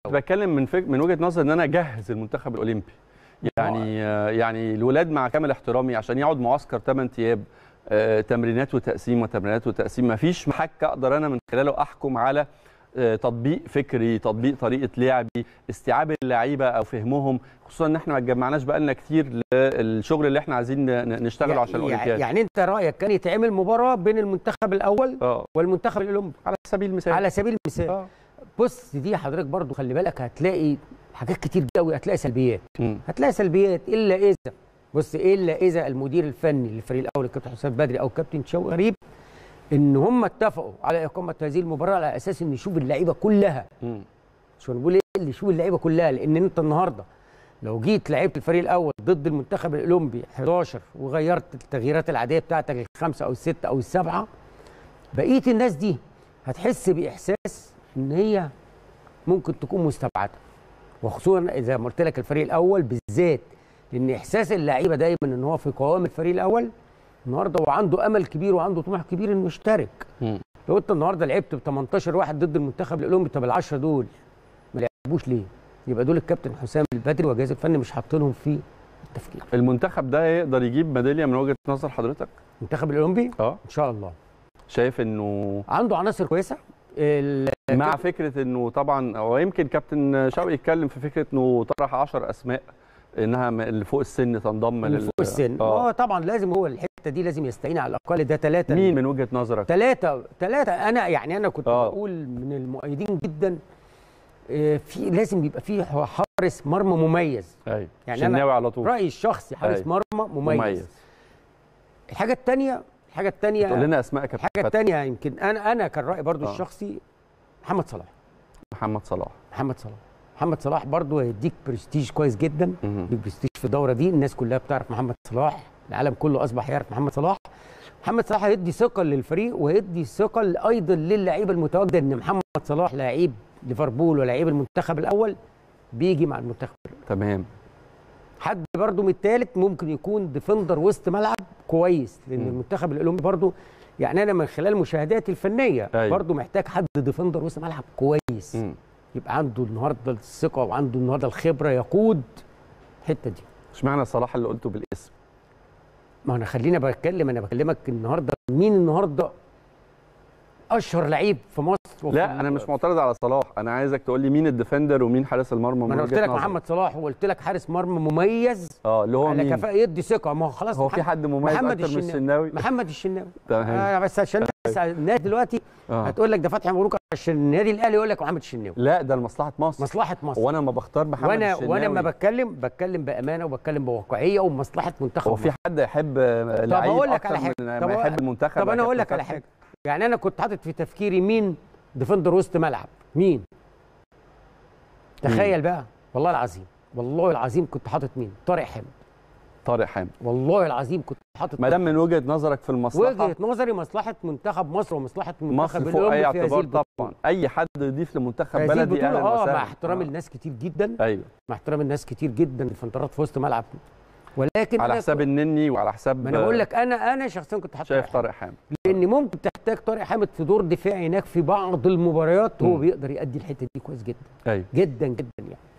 بتكلم من فك... من وجهه نظر ان انا اجهز المنتخب الاولمبي يعني آه يعني الولاد مع كامل احترامي عشان يقعد معسكر 8 ايام آه تمرينات وتقسيم وتمرينات وتقسيم ما فيش محك اقدر انا من خلاله احكم على آه تطبيق فكري تطبيق طريقه لعبي استيعاب اللعيبه او فهمهم خصوصا ان احنا ما اتجمعناش بقالنا كتير للشغل اللي احنا عايزين نشتغله يعني عشان الاولمبياد يعني انت رايك كان يتعمل مباراه بين المنتخب الاول اه والمنتخب الاولمبي على سبيل المثال على سبيل المثال اه بص دي حضرتك برضو خلي بالك هتلاقي حاجات كتير قوي هتلاقي سلبيات مم. هتلاقي سلبيات الا اذا بص الا اذا المدير الفني للفريق الاول الكابتن حسام بدري او كابتن شوقي غريب ان هم اتفقوا على اقامه هذه المباراه على اساس ان يشوف اللعيبه كلها مم. شو نقول ايه اللي يشوف اللعيبه كلها لان انت النهارده لو جيت لعيبه الفريق الاول ضد المنتخب الاولمبي 11 وغيرت التغييرات العاديه بتاعتك الخمسه او السته او السبعه بقيه الناس دي هتحس باحساس ان هي ممكن تكون مستبعده وخصوصا زي ما قلت لك الفريق الاول بالذات لان احساس اللعيبه دايما ان هو في قوام الفريق الاول النهارده وعنده امل كبير وعنده طموح كبير انه يشترك مم. لو انت النهارده لعبت ب 18 واحد ضد المنتخب الاولمبي طب ال10 دول ما لعبوش ليه؟ يبقى دول الكابتن حسام البدري والجهاز الفني مش حاطينهم في التفكير. المنتخب ده يقدر يجيب ميداليه من وجهه نظر حضرتك المنتخب الاولمبي اه ان شاء الله شايف انه عنده عناصر كويسه ال- مع فكره انه طبعا هو يمكن كابتن شوقي يتكلم في فكره انه طرح 10 اسماء انها م- اللي فوق السن تنضم اللي لل- فوق السن اه اه طبعا لازم هو الحته دي لازم يستعين على الاقل ده ثلاثه مين من وجهه نظرك ثلاثه ثلاثه انا يعني انا كنت آه. بقول من المؤيدين جدا آه، في لازم يبقى في حارس مرمى مميز ايوه يعني يعني أنا شناوي على طول رايي الشخصي حارس أيوة. مرمى مميز. مميز الحاجه الثانيه الحاجه الثانيه تقول لنا اسماء كابتن الحاجه فتحي. الثانيه يمكن انا انا كان رايي برضو آه. الشخصي محمد صلاح محمد صلاح محمد صلاح محمد صلاح برضو هيديك برستيج كويس جدا مهم. يديك برستيج في الدوره دي الناس كلها بتعرف محمد صلاح العالم كله اصبح يعرف محمد صلاح محمد صلاح هيدي ثقه للفريق وهيدي ثقه ايضا للعيبه المتواجده ان محمد صلاح لعيب ليفربول ولاعيب المنتخب الاول بيجي مع المنتخب الأول. تمام حد برضو من الثالث ممكن يكون ديفندر وسط ملعب كويس لان مم. المنتخب الاولمبي برضو يعني انا من خلال مشاهداتي الفنيه أيوة. برضو محتاج حد ديفندر وسط ملعب كويس مم. يبقى عنده النهارده الثقه وعنده النهارده الخبره يقود الحته دي اشمعنى صلاح اللي قلته بالاسم ما انا خلينا بتكلم انا بكلمك النهارده مين النهارده اشهر لعيب في مصر وفي لا انا مش معترض على صلاح انا عايزك تقول لي مين الديفندر ومين حارس المرمى ما من انا قلت وجهة لك نظرك. محمد صلاح وقلت لك حارس مرمى مميز اه اللي هو على مين كفاءه يدي ثقه ما هو خلاص هو في محمد- حد مميز محمد اكتر من الشناوي. الشناوي محمد الشناوي تمام آه بس عشان بس الناس دلوقتي آه. هتقول لك ده فتحي مبروك عشان النادي الاهلي يقول لك محمد الشناوي لا ده لمصلحه مصر مصلحه مصر وانا ما بختار محمد وانا الشناوي وانا ما بتكلم بتكلم بامانه وبتكلم بواقعيه ومصلحه منتخب هو في مصر. حد يحب لعيب أقول لك اكتر على حاجة. من طب ما أقول- يحب المنتخب طب يا انا اقول كابتن لك على فتحي؟ حاجه يعني انا كنت حاطط في تفكيري مين ديفندر وسط ملعب مين تخيل بقى والله العظيم والله العظيم كنت حاطط مين طارق حامد طارق حامد والله العظيم كنت حاطط ما دام من وجهه نظرك في المصلحه وجهه نظري مصلحه منتخب مصر ومنتخب مصر منتخب فوق اي الأولمبي في هذه اعتبار البطولة. طبعا اي حد يضيف لمنتخب هذه بلدي البطوله اهلا اه وسهلا مع احترامي آه. لناس كتير جدا ايوه مع احترامي لناس كتير جدا الفنترات في وسط ملعب ولكن على أنا حساب النني وعلى حساب ما انا بقول لك انا انا شخصيا كنت حاطط شايف طارق طارق حامد حامد. لان ممكن تحتاج طارق حامد في دور دفاعي هناك في بعض المباريات هو مم. بيقدر يأدي الحته دي كويس جدا ايوه جدا جدا يعني